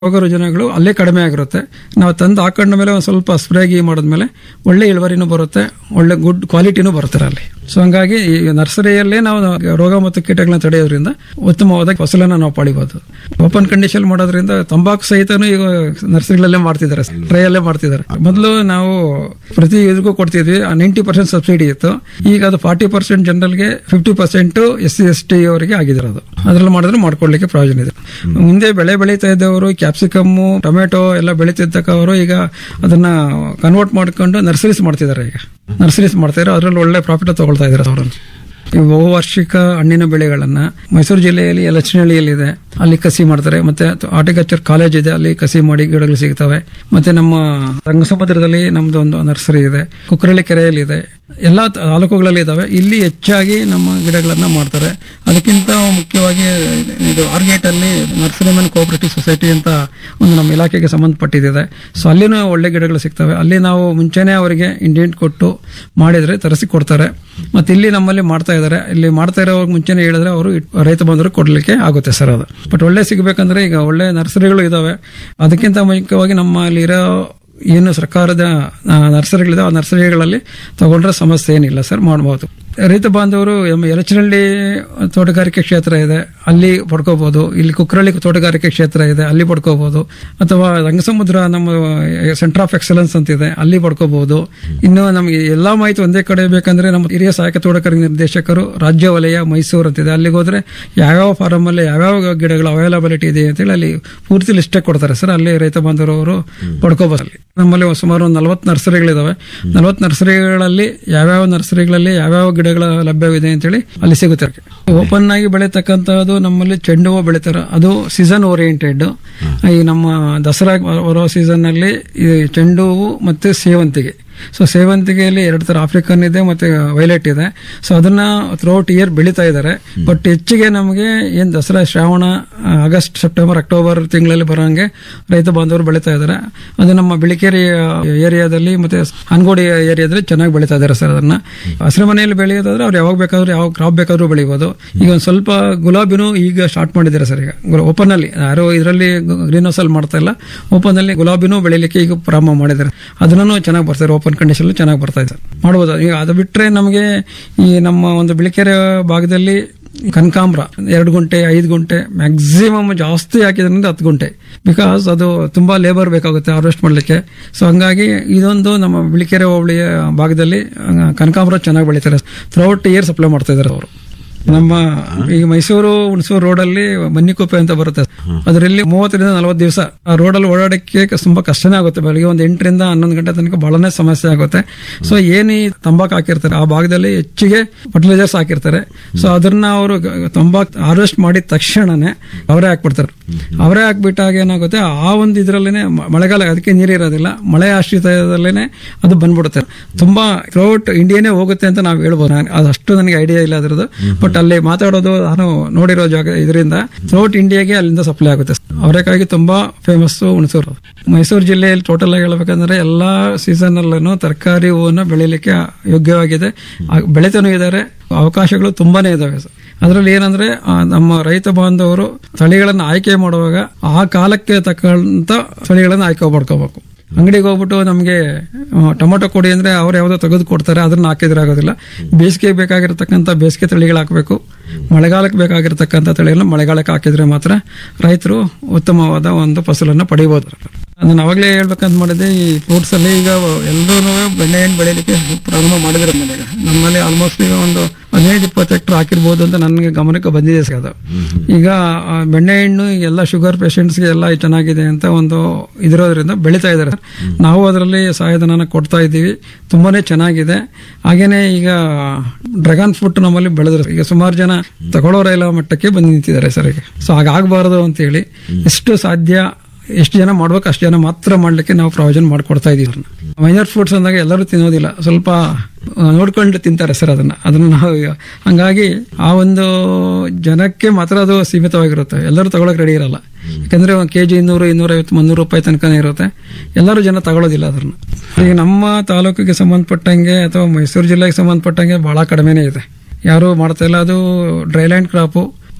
ರೋಗ ರುಜಿನಗಳು ಅಲ್ಲೇ ಕಡಿಮೆ ಆಗಿರುತ್ತೆ ನಾವು ತಂದು ಹಾಕೊಂಡ ಮೇಲೆ ಒಂದು ಸ್ವಲ್ಪ ಸ್ಪ್ರೇ ಗಿ ಮಾಡಿದ್ಮೇಲೆ ಒಳ್ಳೆ ಇಳುವರಿನೂ ಬರುತ್ತೆ ಒಳ್ಳೆ ಗುಡ್ ಕ್ವಾಲಿಟಿನೂ ಬರುತ್ತೆ ಅಲ್ಲಿ ಸೊ ಹಂಗಾಗಿ ಈ ನರ್ಸರಿಯಲ್ಲೇ ನಾವು ರೋಗ ಮತ್ತು ಕೀಟಗಳನ್ನ ತಡೆಯೋದ್ರಿಂದ ಉತ್ತಮವಾದ ಫಸಲನ್ನ ನಾವು ಪಡಿಬಹುದು ಓಪನ್ ಕಂಡೀಷನ್ ಮಾಡೋದ್ರಿಂದ ತಂಬಾಕು ಸಹಿತನೂ ಈಗ ನರ್ಸರಿಗಳಲ್ಲೇ ಮಾಡ್ತಿದ್ದಾರೆ ಟ್ರೈಯಲ್ಲೇ ಮಾಡ್ತಿದ್ದಾರೆ ಮೊದಲು ನಾವು ಪ್ರತಿ ಇದಕ್ಕೂ ಕೊಡ್ತಿದ್ವಿ ನೈಂಟಿ ಪರ್ಸೆಂಟ್ ಸಬ್ಸಿಡಿ ಇತ್ತು ಈಗ ಅದು ಫಾರ್ಟಿ ಪರ್ಸೆಂಟ್ ಜನರಲ್ಗೆ fifty percent S C S T ಅವರಿಗೆ ಆಗಿದ್ದಾರೆ ಅದು ಅದ್ರಲ್ಲಿ ಮಾಡಿದ್ರೆ ಮಾಡ್ಕೊಳ್ಳಿಕ್ಕೆ ಪ್ರಯೋಜನ ಇದೆ ಮುಂದೆ ಬೆಳೆ ಬೆಳೀತಾ ಇದ್ದವರು ಕ್ಯಾಪ್ಸಿಕಮ್ಮು ಟೊಮೆಟೊ ಎಲ್ಲ ಬೆಳೀತಿದ್ದಕ್ಕವರು ಈಗ ಅದನ್ನ ಕನ್ವರ್ಟ್ ಮಾಡ್ಕೊಂಡು ನರ್ಸರೀಸ್ ಮಾಡ್ತಿದ್ದಾರೆ ಈಗ ನರ್ಸರೀಸ್ ಮಾಡ್ತಿದ್ದಾರೆ ಅದರಲ್ಲಿ ಒಳ್ಳೆ ಪ್ರಾಫಿಟ್ ತಗೊಳ್ತಾ ಇದ್ದಾರೆ ಅವರನ್ನು ಈ ಬಹುವಾರ್ಷಿಕ ಹಣ್ಣಿನ ಬೆಳೆಗಳನ್ನ ಮೈಸೂರು ಜಿಲ್ಲೆಯಲ್ಲಿ ಲಕ್ಷನಹಳ್ಳಿಯಲ್ಲಿದೆ ಅಲ್ಲಿ ಕಸಿ ಮಾಡ್ತಾರೆ ಮತ್ತೆ ಹಾರ್ಟಿಕಲ್ಚರ್ ಕಾಲೇಜ್ ಇದೆ ಅಲ್ಲಿ ಕಸಿ ಮಾಡಿ ಗಿಡಗಳು ಸಿಗ್ತವೆ ಮತ್ತೆ ನಮ್ಮ ರಂಗಸಮುದ್ರದಲ್ಲಿ ನಮ್ದು ಒಂದು ನರ್ಸರಿ ಇದೆ ಕುಕ್ಕರಳ್ಳಿ ಕೆರೆಯಲ್ಲಿ ಇದೆ ಎಲ್ಲಾ ತಾಲೂಕುಗಳಲ್ಲಿ ಇದಾವೆ ಇಲ್ಲಿ ಹೆಚ್ಚಾಗಿ ನಮ್ಮ ಗಿಡಗಳನ್ನ ಮಾಡ್ತಾರೆ ಅದಕ್ಕಿಂತ ಮುಖ್ಯವಾಗಿ ಇದು ಆರ್ಗೇಟ್ ಅಲ್ಲಿ ನರ್ಸರಿ ಮ್ಯಾನ್ ಕೋಆಪರೇಟಿವ್ ಸೊಸೈಟಿ ಅಂತ ಒಂದು ನಮ್ಮ ಇಲಾಖೆಗೆ ಸಂಬಂಧಪಟ್ಟಿದೆ ಸೊ ಅಲ್ಲಿನೂ ಒಳ್ಳೆ ಗಿಡಗಳು ಸಿಗ್ತವೆ ಅಲ್ಲಿ ನಾವು ಮುಂಚೆನೆ ಅವರಿಗೆ ಇಂಡಿಯಂಟ್ ಕೊಟ್ಟು ಮಾಡಿದ್ರೆ ತರಿಸಿ ಕೊಡ್ತಾರೆ ಮತ್ತೆ ಇಲ್ಲಿ ನಮ್ಮಲ್ಲಿ ಮಾಡ್ತಾ ಇದ್ದಾರೆ ಇಲ್ಲಿ ಮಾಡ್ತಾ ಇರೋ ಮುಂಚೆನೆ ಹೇಳಿದ್ರೆ ಅವರು ರೈತ ಬಂದರು ಕೊಡ್ಲಿಕ್ಕೆ ಆಗುತ್ತೆ ಸರ್ ಅದು ಬಟ್ ಒಳ್ಳೆ ಸಿಗಬೇಕಂದ್ರೆ ಈಗ ಒಳ್ಳೆ ನರ್ಸರಿಗಳು ಇದಾವೆ ಅದಕ್ಕಿಂತ ಮುಖ್ಯವಾಗಿ ನಮ್ಮಲ್ಲಿರೋ ಏನು ಸರ್ಕಾರದ ಆ, ನರ್ಸರಿಗಳಿದೆ ಆ ನರ್ಸರಿಗಳಲ್ಲಿ ತಗೊಂಡ್ರೆ ಸಮಸ್ಯೆ ಏನಿಲ್ಲ ಸರ್ ಮಾಡ್ಬೋದು ರೈತ ಬಾಂಧವರು ಎಮ್ ಯಲಚನಹಳ್ಳಿ ತೋಟಗಾರಿಕೆ ಕ್ಷೇತ್ರ ಇದೆ ಅಲ್ಲಿ ಪಡ್ಕೋಬಹುದು ಇಲ್ಲಿ ಕುಕ್ರಳ್ಳಿ ತೋಟಗಾರಿಕೆ ಕ್ಷೇತ್ರ ಇದೆ ಅಲ್ಲಿ ಪಡ್ಕೋಬಹುದು ಅಥವಾ ರಂಗಸಮುದ್ರ ನಮ್ಮ ಸೆಂಟರ್ ಆಫ್ ಎಕ್ಸಲೆನ್ಸ್ ಅಂತ ಇದೆ ಅಲ್ಲಿ ಪಡ್ಕೋಬಹುದು ಇನ್ನು ನಮಗೆ ಎಲ್ಲಾ ಮಾಹಿತಿ ಒಂದೇ ಕಡೆ ಬೇಕಂದ್ರೆ ನಮ್ಮ ಹಿರಿಯ ಸಹಾಯಕ ತೋಟಗಾರಿಕೆ ನಿರ್ದೇಶಕರು ರಾಜ್ಯ ವಲಯ ಮೈಸೂರು ಅಂತಿದೆ ಅಲ್ಲಿಗೆ ಹೋದ್ರೆ ಯಾವ್ಯಾವ ಫಾರಂ ಅಲ್ಲಿ ಯಾವ್ಯಾವ ಗಿಡಗಳು ಅವೈಲಬಿಲಿಟಿ ಇದೆ ಅಂತೇಳಿ ಅಲ್ಲಿ ಪೂರ್ತಿ ಲಿಸ್ಟೇ ಕೊಡ್ತಾರೆ ಸರ್ ಅಲ್ಲಿ ರೈತ ಬಾಂಧವರು ಪಡ್ಕೋಬಹುದು ಅಲ್ಲಿ ನಮ್ಮಲ್ಲಿ ಸುಮಾರು ಒಂದು ನಲವತ್ತು ನರ್ಸರಿಗಳಿದಾವೆ ನಲವತ್ತು ನರ್ಸರಿಗಳಲ್ಲಿ ಯಾವ್ಯಾವ ನರ್ಸರಿಗಳಲ್ಲಿ ಯಾವ್ಯಾವ ಗಿಡಗಳ ಲಭ್ಯವಿದೆ ಅಂತೇಳಿ ಅಲ್ಲಿ ಸಿಗುತ್ತೆ ಓಪನ್ ಆಗಿ ಬೆಳೀತಕ್ಕಂತಹದ್ದು ನಮ್ಮಲ್ಲಿ ಚೆಂಡು ಹೂವು ಬೆಳಿತಾರೆ ಅದು ಸೀಸನ್ ಓರಿಯೆಂಟೆಡ್ ಈ ನಮ್ಮ ದಸರಾ ಬರೋ ಸೀಸನ್ ಅಲ್ಲಿ ಈ ಚೆಂಡು ಹೂವು ಮತ್ತೆ ಸೇವಂತಿಗೆ ಸೊ ಸೇವಂತಿಗೆಯಲ್ಲಿ ಎರಡು ತರ ಆಫ್ರಿಕನ್ ಇದೆ ಮತ್ತೆ ವೈಲೆಟ್ ಇದೆ ಸೊ ಅದನ್ನ ಥ್ರೂಔಟ್ ಇಯರ್ ಬೆಳೀತಾ ಇದ್ದಾರೆ ಬಟ್ ಹೆಚ್ಚಿಗೆ ನಮಗೆ ಏನ್ ದಸರಾ ಶ್ರಾವಣ ಆ, ಆಗಸ್ಟ್ ಸೆಪ್ಟೆಂಬರ್ ಅಕ್ಟೋಬರ್ ತಿಂಗಳಲ್ಲಿ ಬರೋಂಗೆ ರೈತ ಬಾಂಧವರು ಬೆಳೀತಾ ಇದ್ದಾರೆ ಅದು ನಮ್ಮ ಬಿಳಿಕೆರೆ ಏರಿಯಾದಲ್ಲಿ ಮತ್ತೆ ಹನ್ಗೋಡಿ ಏರಿಯಾದಲ್ಲಿ ಚೆನ್ನಾಗಿ ಬೆಳೀತಾ ಇದ್ದಾರೆ ಸರ್ ಅದನ್ನ ಹಸಿರು ಮನೆಯಲ್ಲಿ ಬೆಳೆಯೋದಾದ್ರೆ ಅವ್ರು ಯಾವಾಗ ಬೇಕಾದ್ರೂ ಯಾವ ಕ್ರಾಪ್ ಬೇಕಾದ್ರೂ ಬೆಳಿಬೋದು ಈಗ ಒಂದು ಸ್ವಲ್ಪ ಗುಲಾಬಿನೂ ಈಗ ಸ್ಟಾರ್ಟ್ ಮಾಡಿದ್ದಾರೆ ಸರ್ ಈಗ ಓಪನ್ ಅಲ್ಲಿ ಯಾರು ಇದರಲ್ಲಿ ಗ್ರೀನ್ ಹೌಸ್ ಅಲ್ಲಿ ಮಾಡ್ತಾ ಇಲ್ಲ ಓಪನ್ ಅಲ್ಲಿ ಗುಲಾಬಿನೂ ಬೆಳಿಲಿಕ್ಕೆ ಈಗ ಪ್ರಾರಂಭ ಮಾಡಿದ್ದಾರೆ ಅದನ್ನು ಚೆನ್ನಾಗಿ ಬರ್ತಾರೆ ಓಪನ್ ಕಂಡೀಷನ್ ಚೆನ್ನಾಗಿ ಬರ್ತಾ ಇದೆ ಮಾಡ್ಬೋದು ಈಗ ಅದು ಬಿಟ್ರೆ ನಮಗೆ ಈ ನಮ್ಮ ಒಂದು ಬಿಳಿಕೆರೆ ಭಾಗದಲ್ಲಿ ಕನಕಾಂಬ್ರ ಎರಡು ಗುಂಟೆ ಐದು ಗುಂಟೆ ಮ್ಯಾಕ್ಸಿಮಮ್ ಜಾಸ್ತಿ ಹಾಕಿದ್ರಿಂದ ಹತ್ತು ಗುಂಟೆ ಬಿಕಾಸ್ ಅದು ತುಂಬಾ ಲೇಬರ್ ಬೇಕಾಗುತ್ತೆ ಹಾರ್ವೆಸ್ಟ್ ಮಾಡ್ಲಿಕ್ಕೆ ಸೊ ಹಂಗಾಗಿ ಇದೊಂದು ನಮ್ಮ ಬಿಳಿಕೆರೆ ಹೋಬಳಿಯ ಭಾಗದಲ್ಲಿ ಆ, ಕನಕಾಂಬ್ರ ಚೆನ್ನಾಗಿ ಬೆಳೀತಾರೆ ಥ್ರೂಔಟ್ ಇಯರ್ ಸಪ್ಲೈ ಮಾಡ್ತಾ ಇದ್ದಾರೆ ಅವರು ನಮ್ಮ ಈಗ ಮೈಸೂರು ಹುಣಸೂರು ರೋಡಲ್ಲಿ ಬನ್ನಿಕೊಪ್ಪೆ ಅಂತ ಬರುತ್ತೆ ಅದರಲ್ಲಿ ಮೂವತ್ತರಿಂದ ನಲವತ್ತು ದಿವಸ ಆ ರೋಡಲ್ಲಿ ಓಡಾಡಕ್ಕೆ ತುಂಬಾ ಕಷ್ಟನೇ ಆಗುತ್ತೆ ಬೆಳಗ್ಗೆ ಒಂದು ಎಂಟರಿಂದ ಹನ್ನೊಂದು ಗಂಟೆ ತನಕ ಬಹಳನೇ ಸಮಸ್ಯೆ ಆಗುತ್ತೆ ಸೊ ಏನು ಈ ತಂಬಾಕು ಹಾಕಿರ್ತಾರೆ ಆ ಭಾಗದಲ್ಲಿ ಹೆಚ್ಚಿಗೆ ಫರ್ಟಿಲೈಸರ್ಸ್ ಹಾಕಿರ್ತಾರೆ ಸೊ ಅದನ್ನ ಅವರು ತಂಬಾಕು ಹಾರ್ವೆಸ್ಟ್ ಮಾಡಿದ ತಕ್ಷಣನೇ ಅವರೇ ಹಾಕ್ಬಿಡ್ತಾರೆ ಅವರೇ ಹಾಕ್ಬಿಟ್ಟಾಗ ಏನಾಗುತ್ತೆ ಆ ಒಂದು ಇದ್ರಲ್ಲೇನೆ ಮ- ಮಳೆಗಾಲ ಅದಕ್ಕೆ ನೀರಿರೋದಿಲ್ಲ ಮಳೆ ಆಶ್ರಿತದಲ್ಲೇನೆ ಅದು ಬಂದ್ಬಿಡುತ್ತೆ ತುಂಬಾ ಥ್ರೂಔಟ್ ಇಂಡಿಯಾನೇ ಹೋಗುತ್ತೆ ಅಂತ ನಾವು ಹೇಳ್ಬೋದು ನಾನು ಅದಷ್ಟು ನನಗೆ ಐಡಿಯಾ ಇಲ್ಲ ಅದ್ರದ್ದು ಬಟ್ ಅಲ್ಲಿ ಮಾತಾಡೋದು ನಾನು ನೋಡಿರೋ ಜಾಗ ಇದರಿಂದ ಥ್ರೂಔಟ್ ಇಂಡಿಯಾಗೆ ಅಲ್ಲಿಂದ ಸಪ್ಲೈ ಆಗುತ್ತೆ ಅವರೇಕಾಗಿ ತುಂಬಾ ಫೇಮಸ್ ಹುಣಸೂರು ಮೈಸೂರು ಜಿಲ್ಲೆಯಲ್ಲಿ ಟೋಟಲ್ ಆಗಿ ಹೇಳ್ಬೇಕಂದ್ರೆ ಎಲ್ಲಾ ಸೀಸನ್ ಅಲ್ಲೂ ತರಕಾರಿ ಹೂವನ್ನ ಬೆಳಿಲಿಕ್ಕೆ ಯೋಗ್ಯವಾಗಿದೆ ಆ, ಬೆಳಿತಾನೂ ಇದ್ದಾರೆ ಅವಕಾಶಗಳು ತುಂಬಾನೇ ಇದಾವೆ ಸರ್. ಅದರಲ್ಲಿ ಏನಂದ್ರೆ ಆ, ನಮ್ಮ ರೈತ ಬಾಂಧವರು ತಳಿಗಳನ್ನ ಆಯ್ಕೆ ಮಾಡುವಾಗ ಆ ಕಾಲಕ್ಕೆ ತಕ್ಕಂತ ತಳಿಗಳನ್ನ ಆಯ್ಕೆ ಮಾಡ್ಕೋಬೇಕು ಅಂಗಡಿಗೆ ಹೋಗ್ಬಿಟ್ಟು ನಮಗೆ ಟೊಮೊಟೊ ಕೊಡಿ ಅಂದ್ರೆ ಅವ್ರು ಯಾವ್ದೋ ತೆಗೆದು ಕೊಡ್ತಾರೆ ಅದನ್ನ ಹಾಕಿದ್ರೆ ಆಗೋದಿಲ್ಲ ಬೇಸಿಗೆ ಬೇಕಾಗಿರ್ತಕ್ಕಂಥ ಬೇಸಿಗೆ ತಳಿಗಳು ಹಾಕಬೇಕು ಮಳೆಗಾಲಕ್ಕೆ ಬೇಕಾಗಿರ್ತಕ್ಕಂಥ ತಳಿಗಳನ್ನ ಮಳೆಗಾಲಕ್ಕೆ ಹಾಕಿದ್ರೆ ಮಾತ್ರ ರೈತರು ಉತ್ತಮವಾದ ಒಂದು ಫಸಲನ್ನು ಪಡಿಬಹುದು ಅದನ್ನ ಅವಾಗಲೇ ಹೇಳ್ಬೇಕಂತ ಮಾಡಿದೆ ಈ ಫ್ರೂಟ್ಸ್ ಅಲ್ಲಿ ಈಗ ಎಲ್ಲರೂ ಬೆಣ್ಣೆಹಣ್ಣು ಬೆಳಿಲಿಕ್ಕೆ ಪ್ರಾರಂಭ ಮಾಡಿದ್ರೆ ನಮ್ಮಲ್ಲಿ ನಮ್ಮಲ್ಲಿ ಆಲ್ಮೋಸ್ಟ್ ಈಗ ಒಂದು ಹದಿನೈದು ಇಪ್ಪತ್ತು ಹೆಕ್ಟರ್ ಹಾಕಿರ್ಬೋದು ಅಂತ ನನಗೆ ಗಮನಕ್ಕೆ ಬಂದಿದೆ ಸರ್ ಅದು ಈಗ ಆ ಬೆಣ್ಣೆಹಣ್ಣು ಎಲ್ಲ ಶುಗರ್ ಪೇಷಂಟ್ಸ್ಗೆ ಎಲ್ಲ ಚೆನ್ನಾಗಿದೆ ಅಂತ ಒಂದು ಇದಿರೋದ್ರಿಂದ ಬೆಳೀತಾ ಇದ್ದಾರೆ ನಾವು ಅದರಲ್ಲಿ ಸಹಾಯಧನ ಕೊಡ್ತಾ ಇದ್ದೀವಿ ತುಂಬಾನೇ ಚೆನ್ನಾಗಿದೆ ಹಾಗೇನೆ ಈಗ ಡ್ರ್ಯಾಗನ್ ಫ್ರೂಟ್ ನಮ್ಮಲ್ಲಿ ಬೆಳೆದ್ರು ಈಗ ಸುಮಾರು ಜನ ತಗೊಳ್ಳೋರೆಲ್ಲ ಮಟ್ಟಕ್ಕೆ ಬಂದು ನಿಂತಿದ್ದಾರೆ ಸರ್ ಈಗ ಸೊ ಹಾಗಾಗಬಾರದು ಅಂತ ಹೇಳಿ ಎಷ್ಟು ಸಾಧ್ಯ ಎಷ್ಟು ಜನ ಮಾಡ್ಬೇಕು ಅಷ್ಟು ಜನ ಮಾತ್ರ ಮಾಡ್ಲಿಕ್ಕೆ ನಾವು ಪ್ರಯೋಜನ ಮಾಡ್ಕೊಡ್ತಾ ಇದೀವಿ ಮೈನರ್ ಫ್ರೂಟ್ಸ್ ಅಂದಾಗ ಎಲ್ಲರೂ ತಿನ್ನೋದಿಲ್ಲ ಸ್ವಲ್ಪ ಆ, ನೋಡ್ಕೊಂಡು ತಿಂತಾರೆ ಸರ್ ಅದನ್ನ ಅದನ್ನ ನಾವು ಈಗ ಹಂಗಾಗಿ ಆ ಒಂದು ಜನಕ್ಕೆ ಮಾತ್ರ ಅದು ಸೀಮಿತವಾಗಿರುತ್ತೆ ಎಲ್ಲರೂ ತಗೊಳಕ್ ರೆಡಿ ಇರಲ್ಲ ಯಾಕಂದ್ರೆ ಒಂದು ಕೆಜಿ ಇನ್ನೂರು ಇನ್ನೂರೈವತ್ತು ಮುನ್ನೂರು ರೂಪಾಯಿ ತನಕನೇ ಇರುತ್ತೆ ಎಲ್ಲರೂ ಜನ ತಗೊಳ್ಳೋದಿಲ್ಲ ಅದನ್ನ ಈಗ ನಮ್ಮ ತಾಲೂಕಿಗೆ ಸಂಬಂಧಪಟ್ಟಂಗೆ ಅಥವಾ ಮೈಸೂರು ಜಿಲ್ಲೆಗೆ ಸಂಬಂಧಪಟ್ಟಂಗೆ ಬಹಳ ಕಡಿಮೆನೇ ಇದೆ ಯಾರು ಮಾಡ್ತಾ ಇಲ್ಲ ಅದು ಡ್ರೈಲ್ಯಾಂಡ್ ಕ್ರಾಪು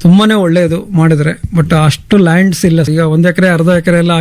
ತುಂಬಾನೇ ಒಳ್ಳೆಯದು ಮಾಡಿದ್ರೆ ಬಟ್ ಅಷ್ಟು ಲ್ಯಾಂಡ್ಸ್ ಇಲ್ಲ ಈಗ ಒಂದ್ ಎಕರೆ ಅರ್ಧ ಎಕರೆ ಎಲ್ಲ